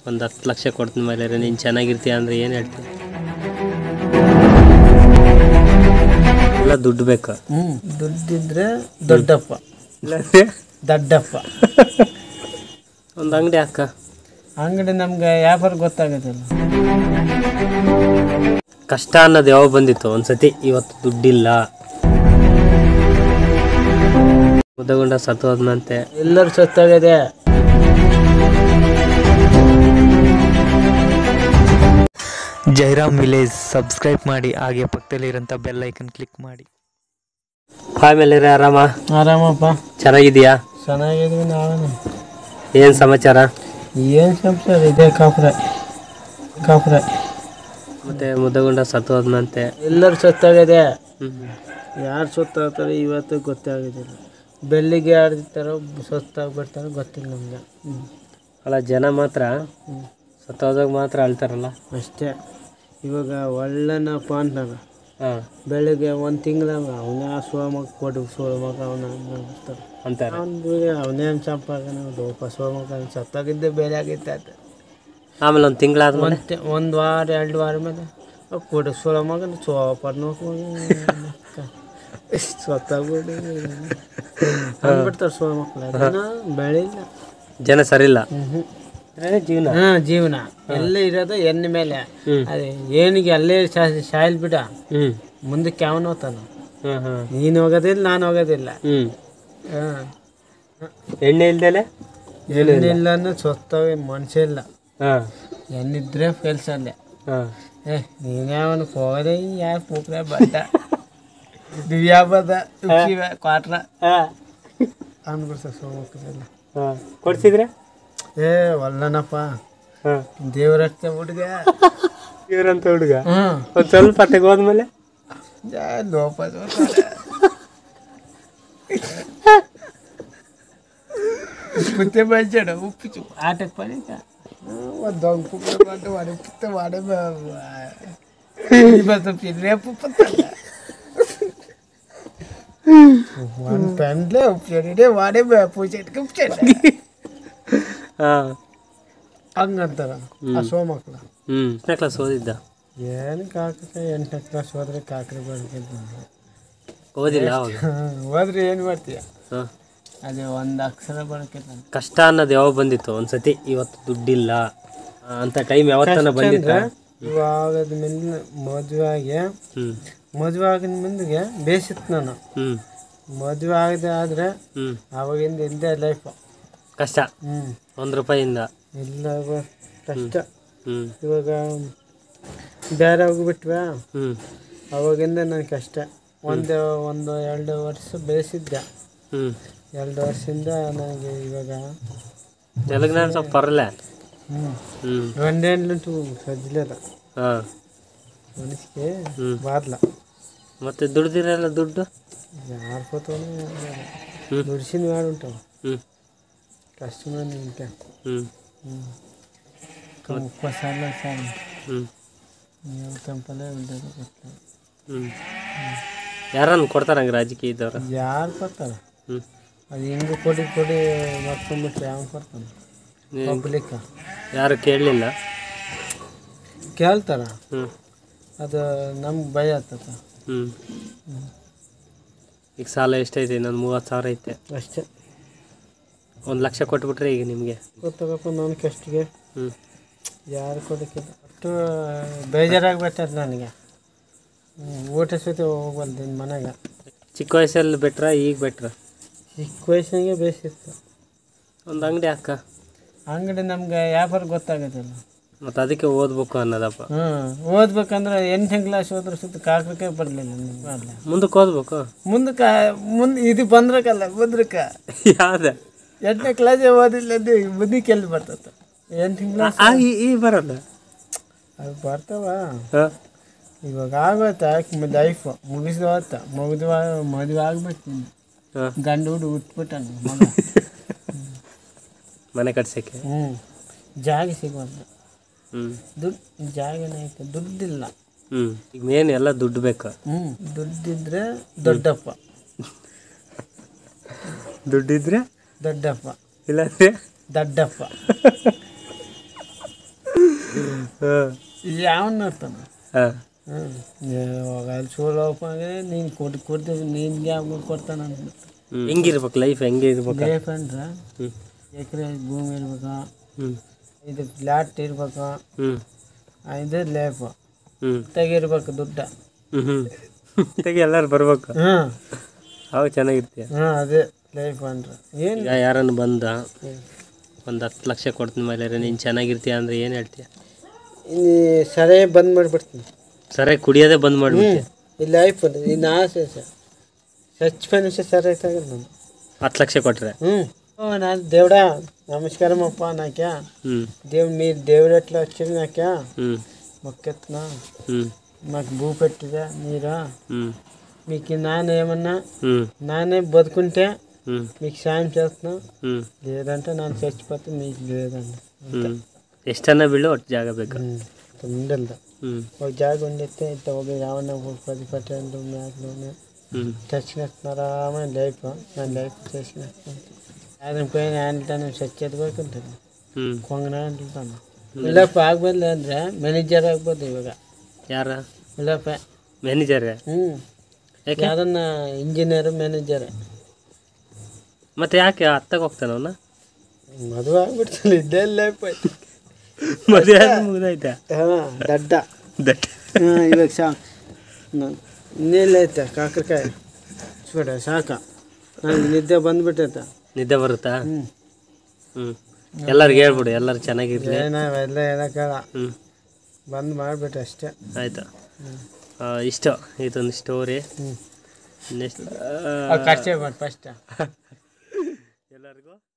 ಒಂದು ಹತ್ತು ಲಕ್ಷ ಕೊಡ್ತೀನಿ ಮೇಲೆ ನೀನು ಚೆನ್ನಾಗಿರ್ತೀಯ ಅಂದರೆ ಏನು ಹೇಳ್ತೀನಿ ಎಲ್ಲ ದುಡ್ಡು ಬೇಕು ಹ್ಞೂ ದುಡ್ಡಿದ್ರೆ ದೊಡ್ಡಪ್ಪ ಇಲ್ಲಾಂದ್ರೆ ದಡ್ಡಪ್ಪ ಒಂದು ಅಂಗಡಿ ಹಾಕ ಅಂಗಡಿ ನಮ್ಗೆ ವ್ಯಾಪಾರ ಗೊತ್ತಾಗೋದಿಲ್ಲ ಕಷ್ಟ ಅನ್ನೋದು ಯಾವಾಗ ಬಂದಿತ್ತು ಒಂದ್ಸತಿ ಇವತ್ತು ದುಡ್ಡಿಲ್ಲ ಮುದ್ದಗುಂಡ ಸತ್ತು ಹೋದ್ನಂತೆ ಎಲ್ಲರೂ ಸತ್ತಾಗದೆ ಜೈರಾಮ್ ವಿಲೇಜ್ ಸಬ್ಸ್ಕ್ರೈಬ್ ಮಾಡಿ ಹಾಗೆ ಪಕ್ಕದಲ್ಲಿರೋಂಥ ಬೆಲ್ ಐಕನ್ ಕ್ಲಿಕ್ ಮಾಡಿ ಹಾಯ್ ಮೇಲೆ ಆರಾಮ ಆರಾಮಪ್ಪ ಚೆನ್ನಾಗಿದೆಯಾ ಚೆನ್ನಾಗಿದ್ವಿ ನಾವೇನು ಏನು ಸಮಾಚಾರ ಏನು ಸಂಸಾರ ಇದೆ ಕಾಪುರ ಕಾಪುರ ಮತ್ತೆ ಮುದ್ದಗುಂಡ ಸತ್ತು ಹೋದ್ನಂತೆ ಎಲ್ಲರೂ ಸತ್ತಾಗದೆ ಹ್ಮ್. ಯಾರು ಸತ್ತಾಗ್ತಾರೆ ಇವತ್ತು ಗೊತ್ತಾಗೋದಿಲ್ಲ ಬೆಳ್ಳಿಗೆ ಯಾರ್ದಿರ್ತಾರೋ ಸತ್ತಾಗ್ಬಿಡ್ತಾರೋ ಗೊತ್ತಿಲ್ಲ ನಮ್ಗೆ ಹ್ಞೂ ಅಲ್ಲ ಜನ ಮಾತ್ರ ಹ್ಞೂ ಸತ್ತೋದಾಗ ಮಾತ್ರ ಅಳ್ತಾರಲ್ಲ ಅಷ್ಟೇ ಇವಾಗ ಒಳ್ಳೆನಪ್ಪ ಅಂತಾಗ ಹಾಂ ಬೆಳಿಗ್ಗೆ ಒಂದು ತಿಂಗಳಾಗ ಅವನೇ ಸೋಮಕ್ ಕೊಡು ಸೋಮಕ ಅವನ ಅಂತಾರೆ ಅಂತಾರೆ ಅವ್ನಿಗೆ ಅವನೇನು ಚಂಪಾಗನ ಲೋಪ ಸೋಮಕ ಸತ್ತಾಗಿದ್ದೆ ಬೇರೆ ಆಗಿತ್ತು ಆತ ಆಮೇಲೆ ಒಂದು ತಿಂಗಳಾದ್ಮೇಲೆ ಒಂದು ಒಂದು ವಾರ ಎರಡು ವಾರ ಮೇಲೆ ಕೊಡು ಸೋಮಗ ಸೋಪರ್ ಸತ್ತಾಗ್ಬಿಡಿ ಅಂದ್ಬಿಡ್ತಾರೆ ಸೋಮಕ್ಳ ಬೆಳಿಲ್ಲ ಜನ ಸರಿಲ್ಲ ಹ್ಞೂ ಅದೇ ಜೀವನ ಹಾ ಜೀವನ ಎಲ್ಲ ಇರೋದು ಎಣ್ಣೆ ಮೇಲೆ ಹ್ಮ್. ಅದೇ ಏನಿಗೆ ಅಲ್ಲೇ ಸಾಯಿಲ್ ಬಿಡ ಹ್ಞೂ ಮುಂದಕ್ಕೆ ಯಾವನ ಹೋತಾನ ಹಾಂ ಹಾಂ ನೀನು ಹೋಗೋದಿಲ್ಲ ನಾನು ಹೋಗೋದಿಲ್ಲ ಹ್ಞೂ ಹಾ ಎಣ್ಣೆ ಇಲ್ದೇಲೆ ಎಣ್ಣಿಲ್ಲ ಅಂದ್ರೆ ಸೊತ್ತವೆ ಮನುಷ್ಯ ಇಲ್ಲ ಹಾಂ ಎಣ್ಣಿದ್ರೆ ಕೆಲಸ ಅಲ್ಲೇ ಹಾಂ ಏ ನೀನು ಯಾವನ ಹೋಗದೆ ಯಾವ ಪೂಕ್ರೆ ಬಟ್ಟ ದಿವ್ಯಾ ಬದ ಕ್ವಾಟ್ರ ಹಾಂ ಅಂದ್ಬಿಡ್ತ ಸೋಮಕ್ಕದೆಲ್ಲ ಹಾಂ ಕೊಡ್ಸಿದ್ರೆ ಏ ಒಲ್ಲನಪ್ಪ ಹಾಂ ದೇವ್ರಕ್ಕೆ ಹುಡುಗ ಇವ್ರಂತ ಹುಡುಗ ಹ್ಞೂ ಒಂದು ಸ್ವಲ್ಪ ತೆಗೋದ್ಮೇಲೆ ಲೋಪ ಉಪ್ಪುತ್ತೆ ಬಜ್ಜಡ ಉಪ್ಪು ಚು ಆಟಕ್ಕೆ ಪಡಿಕ ಒಂದು ದೊಂಗ್ ಪುಕ್ಕ ಮಾಡಿ ಮಾಡಿ ಪುತ್ತ ಮಾಡಿ ಇವತ್ತು ರೇಪು ಪುತ್ತ ಒಂದು ಪೆಂಡ್ಲೆ ಉಪ್ಪು ಚಡಿಡೆ ವಾಡೆ ಪೂಜೆ ಇಟ್ಕೆ ಉಪ್ಪು ಚಡ್ಡೆ ಹಾಂ ಹಂಗಂತಾರ ಆ ಸೋಮಕ್ಳ ಹ್ಞೂ ಎಷ್ಟನೇ ಕ್ಲಾಸ್ ಓದಿದ್ದ ಏನು ಕಾಕಕ್ಕೆ ಎಂಟನೇ ಕ್ಲಾಸ್ ಹೋದ್ರೆ ಕಾಕ್ರೆ ಬಂದಿದ್ದು ಓದಿಲ್ಲ ಅವಾಗ ಹೋದ್ರೆ ಏನು ಮಾಡ್ತೀಯ ಹಾಂ ಅದೇ ಒಂದು ಅಕ್ಷರ ಬಳಕೆ ಕಷ್ಟ ಅನ್ನೋದು ಯಾವಾಗ ಬಂದಿತ್ತು ಒಂದ್ಸತಿ ಇವತ್ತು ದುಡ್ಡಿಲ್ಲ ಆ, ಅಂತ ಟೈಮ್ ಯಾವತ್ತನ ಬಂದಿತ್ತ ಇವಾಗ ಮೇಲೆ ಮದುವೆ ಆಗಿ ಹ್ಞೂ ಮದುವೆ ಆಗಿದ ಮುಂದಿಗೆ ಬೇಸಿತ್ತು ನಾನು ಹ್ಞೂ ಮದುವೆ ಆಗದೆ ಆದರೆ ಹ್ಞೂ ಆವಾಗಿಂದ ಇಲ್ಲದೆ ಲೈಫ್ ಕಷ್ಟ ಹ್ಞೂ ಒಂದು ರೂಪಾಯಿಂದ ಇಲ್ಲ ಇವಾಗ ಕಷ್ಟ ಹ್ಞೂ ಇವಾಗ ಬೇರೆ ಹೋಗ್ಬಿಟ್ವಾ ಹ್ಞೂ ಅವಾಗಿಂದ ನನಗೆ ಕಷ್ಟ ಒಂದು ಒಂದು ಎರಡು ವರ್ಷ ಬೇಯಿಸಿದ್ದೆ ಹ್ಞೂ ಎರಡು ವರ್ಷದಿಂದ ನನಗೆ ಇವಾಗ ತೆಲುಗು ನಾನು ಸ್ವಲ್ಪ ಪರಲ್ಲ ಹ್ಞೂ ಹ್ಞೂ ಒಂದೇಂಟು ಸಜ್ಜಿಲ್ಲದ ಹಾಂ ಮನಸ್ಸಿಗೆ ಹ್ಞೂ ಬಾದ್ಲ ಮತ್ತೆ ದುಡ್ದಿರಲ್ಲ ದುಡ್ಡು ಯಾರು ಕೂತವನು ಹ್ಞೂ ದುಡ್ಸಿನ ಮಾಡಿ ಉಂಟವ ಹ್ಞೂ ಕಸ್ಟಮರ್ ನಿಂತ ಹ್ಞೂ ಹ್ಞೂ ಮುಪ್ಪ ಸಾಲ ಸಾಲ ಹ್ಞೂ ನೀವು ಕಂಪಲ್ಲೇ ಉಂಟದ ಹ್ಞೂ ಯಾರನ್ನು ಕೊಡ್ತಾರೆ ಹಂಗೆ ರಾಜಕೀಯ ಇದ್ದವ್ರು ಯಾರು ಕೊಡ್ತಾರ ಹ್ಞೂ ಅದು ಹಿಂಗೆ ಕೊಡಿ ಕೊಡಿ ಮಾಡ್ಕೊಂಬಿಟ್ರೆ ಯಾವ ಕೊಡ್ತಾನೆ ನೀ- ಪಬ್ಲಿಕ್ ಯಾರು ಕೇಳಲಿಲ್ಲ ಕೇಳ್ತಾರ ಹ್ಞೂ ಅದು ನಮ್ಗೆ ಭಯ ಆಗ್ತದ ಹ್ಞೂ ಈಗ ಸಾಲ ಎಷ್ಟೈತೆ ಇನ್ನೊಂದು ಮೂವತ್ತು ಸಾವಿರ ಐತೆ ಅಷ್ಟೇ ಒಂದು ಲಕ್ಷ ಕೊಟ್ಬಿಟ್ರೆ ಈಗ ನಿಮಗೆ ಗೊತ್ತಾಗಪ್ಪ ನನ್ನ ಕಷ್ಟಿಗೆ ಹ್ಞೂ ಯಾರು ಕೊಡೋಕ್ಕಿಲ್ಲ ಅಷ್ಟು ಬೇಜಾರಾಗ್ಬಿಟ್ಟದ ನನಗೆ ಹ್ಮ್, ಊಟ ಸತಿ ಹೋಗ್ಬಲ್ದು ನಿನ್ನ ಮನೆಗೆ ಚಿಕ್ಕ ವಯಸ್ಸಲ್ಲಿ ಬೆಟ್ರ ಈಗ ಬೆಟ್ರ ಚಿಕ್ಕ ವಯಸ್ಸಿನಾಗೆ ಬೇಸಿತ್ತು ಒಂದು ಅಂಗಡಿ ಹಾಕ ಅಂಗಡಿ ನಮ್ಗೆ ವ್ಯಾಪಾರ ಗೊತ್ತಾಗೋದಿಲ್ಲ ಮತ್ತು ಅದಕ್ಕೆ ಓದ್ಬೇಕು ಅನ್ನೋದಪ್ಪ ಹ್ಞೂ ಓದ್ಬೇಕಂದ್ರೆ ಎಂಟನೇ ಕ್ಲಾಸ್ ಹೋದ್ರೆ ಸುತ್ತ ಕಾಕ್ರಕ್ಕೆ ಬರಲಿಲ್ಲ ನಿಮ್ಗೆ ಮುಂದಕ್ಕೆ ಓದ್ಬೇಕು ಮುಂದಕ್ಕೆ ಮುಂದೆ ಇದು ಬಂದ್ರಕ್ಕಲ್ಲ ಬಂದ್ರಕ್ಕ ಯಾವ್ದು ಎಂಟನೇ ಕ್ಲಾಸೇ ಓದಿಲ್ಲ ಅಂದ್ರೆ ಬುದ್ಧಿಗೆ ಎಲ್ಲಿ ಬರ್ತದೆ ಎಂಟನೇ ಕ್ಲಾಸ್ ಆ, ಈ ಈ ಬರಲ್ಲ ಅದು ಬರ್ತಾವ ಹಾಂ ಇವಾಗ ಆಗೋಯ್ತಾ ಲೈಫ್ ಮುಗಿಸ್ದು ಹೋತ ಮುಗಿದು ಮದುವೆ ಆಗ್ಬಿಟ್ಟು ಹಾಂ ಗಂಡು ಹುಡು ಉಟ್ಬಿಟ್ಟನು ಮಗ ಮನೆ ಕಟ್ಸೋಕ್ಕೆ ಹ್ಞೂ ಜಾಗ ಸಿಗೋಲ್ಲ ಹ್ಞೂ ದುಡ್ಡು ಜಾಗನೇ ಐತೆ ದುಡ್ಡಿಲ್ಲ ಹ್ಞೂ ಈಗ ಮೇನ್ ಎಲ್ಲ ದುಡ್ಡು ಬೇಕು ಹ್ಞೂ ದುಡ್ಡಿದ್ರೆ ದೊಡ್ಡಪ್ಪ ದುಡ್ಡಿದ್ರೆ ದೊಡ್ಡಪ್ಪ ಇಲ್ಲಾಂದ್ರೆ ದಡ್ಡಪ್ಪ ಯಾವನ್ನ ನೋಡ್ತಾನ ಹಾಂ ಹ್ಞೂ ಅಲ್ಲಿ ಸೋಲು ಹೋಗ್ಪಾಗೆ ನೀನು ಕೊಟ್ಟು ಕೊಡ್ತೀವಿ ನಿನ್ಗೆ ಯಾವ ಕೊಡ್ತಾನ ಅಂದ್ಬಿಟ್ಟು ಹೆಂಗಿರ್ಬೇಕು ಲೈಫ್ ಹೆಂಗೆ ಇರ್ಬೇಕು ಲೈಫ್ ಅಂದ್ರೆ ಹ್ಞೂ ಎಕರೆ ಭೂಮಿ ಇರ್ಬೇಕು ಹ್ಞೂ ಇದು ಫ್ಲಾಟ್ ಇರ್ಬೇಕು ಹ್ಞೂ ಇದು ಲೈಫ್ ಹ್ಞೂ ತೆಗಿರ್ಬೇಕು ದುಡ್ಡ ಹ್ಞೂ ಹ್ಞೂ ತೆಗಿ ಎಲ್ಲರೂ ಬರ್ಬೇಕು ಹ್ಞೂ ಅವಾಗ ಚೆನ್ನಾಗಿರ್ತೀಯ ಹ್ಞೂ ಅದೇ ಲೈಫ್ ಅಂದ್ರೆ ಏನು ಈಗ ಯಾರನ್ನು ಬಂದ ಒಂದು ಹತ್ತು ಲಕ್ಷ ಕೊಡ್ತೀನಿ ಮೇಲೆ ನೀನು ಚೆನ್ನಾಗಿರ್ತೀಯ ಅಂದರೆ ಏನು ಹೇಳ್ತೀಯ ಇನ್ನು ಸರಿ ಬಂದ್ ಮಾಡಿಬಿಡ್ತೀನಿ ಸರಿ ಕುಡಿಯೋದೇ ಬಂದ್ ಮಾಡ್ಬಿಡ್ತೀಯ ಈ ಲೈಫ್ ಇನ್ನು ಆಸೆ ಸರ್ ಸ್ವಚ್ಛ ಮನುಷ್ಯ ಸರಿ ಆಯ್ತಾಗಲ್ಲ ನಾನು ಹತ್ತು ಲಕ್ಷ ಕೊಟ್ಟರೆ ಹ್ಞೂ ఓ నా దేవుడా నమస్కారమప్ప నాక్యా ಹ್ಞೂ దేవుడు మీరు దేవుడు ఎట్లా వచ్చారు నాక్యా ಹ್ಞೂ మొక్కెత్తున్నా ಹ್ಞೂ మాకు భూ పెట్టిరా మీరా ಹ್ಞೂ మీకు నాన్న ఏమన్నా ಹ್ಞೂ నాన్నే బతుకుంటే ಹ್ಞೂ మీకు సాయం చేస్తున్నా ಹ್ಞೂ లేదంటే నన్ను చచ్చిపోతే మీకు లేదండి ಹ್ಞೂ ಎಷ್ಟನ್ನ ಬೀಳು ಒಟ್ಟು ಜಾಗ ಬೇಕು ఉండదు ಹ್ಞೂ ఒక జాగ ఉండితే ఇంత ఒక రావణ ఒక పది పట్టండు మేకలు ಹ್ಞೂ చచ్చినట్టున్నారా లైఫ్ నా లైఫ్ చేసినట్టు ఆయన పోయిన ఆయన చచ్చేది పోయి ఉంటుంది ಹ್ಞೂ ಕೊಂಗನ ಅಂತಾನೆ ವಿಳಾಪ ಆಗ್ಬದ್ಲಿ ಅಂದ್ರೆ ಮ್ಯಾನೇಜರ್ ಆಗ್ಬೋದು ಇವಾಗ ಯಾರ ವಿಳಾಪ ಮ್ಯಾನೇಜರ್ ಹ್ಞೂ ಯಾಕೆ ಯಾರನ್ನ ಇಂಜಿನಿಯರ್ ಮ್ಯಾನೇಜರ್ ಮತ್ತೆ ಯಾಕೆ ಹತ್ತಾಗ ಹೋಗ್ತಾನ ಅವನ ಮದುವೆ ಆಗ್ಬಿಡ್ತಲ್ಲ ಇದ್ದೇ ಲೈಫ್ ಆಯ್ತು ಮದುವೆ ಮುಗಿದೈತೆ ಹಾಂ ದಡ್ಡ ದಟ್ ಹಾಂ ಇವಾಗ ಸಾ ಇನ್ನೆಲ್ಲ ಐತೆ ಕಾಕರಕಾಯಿ చూడ ಸಾಕ ನನಗೆ ನಿದ್ದೆ ಬಂದ್ಬಿಟ್ಟೈತೆ ನಿದ್ದೆ ಬರುತ್ತಾ ಹ್ಞೂ ಹ್ಞೂ ಎಲ್ಲರಿಗೆ ಹೇಳ್ಬಿಡು ಎಲ್ಲರೂ ಚೆನ್ನಾಗಿರ್ಲಿ ಏನೋ ಎಲ್ಲ ಹೇಳೋಕ್ಕಲ್ಲ ಹ್ಞೂ ಬಂದ್ ಮಾಡಿಬಿಟ್ಟೆ ಅಷ್ಟೇ ಆಯಿತು ಇಷ್ಟ ಇದೊಂದು ಸ್ಟೋರಿ ಹ್ಞೂ ನೆಕ್ಸ್ಟ್ ಖರ್ಚೆ ಮಾಡಿ ಫಸ್ಟ್ ಎಲ್ಲರಿಗೂ